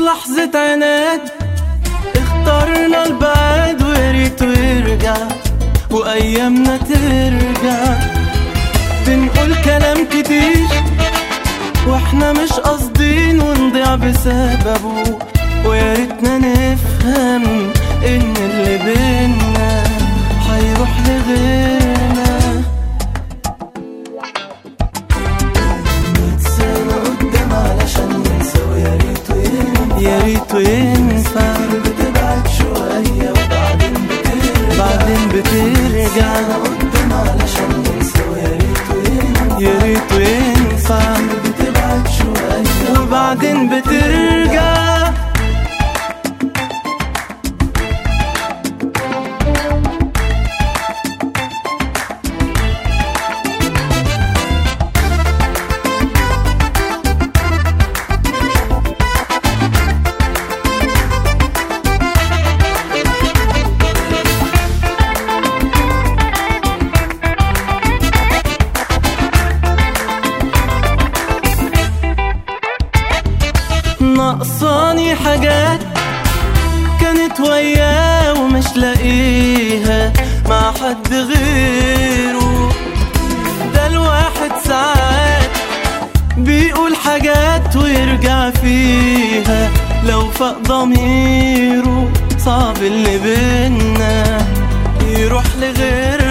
لحظة عناد اخترنا البعد وريته يرجع وأيامنا ترجع بنقول كلام كتير واحنا مش قاصدين ونضيع بسببه ويا ريتنا نفهم ان اللي بينا هيروح لغيرنا ميت سنة قدام علشان ننسى ويا ريته ينفع يا ريته ينفع بتبعد شوية وبعدين بترجع بعدين بترجع قدام علشان ننسى ويا ريته ينفع يا ريته ينفع بتبعد شوية وبعدين بترجع ناقصاني حاجات كانت وياه ومش لاقيها مع حد غيره ده الواحد ساعات بيقول حاجات ويرجع فيها لو فاق ضميره صعب اللي بينا يروح لغيره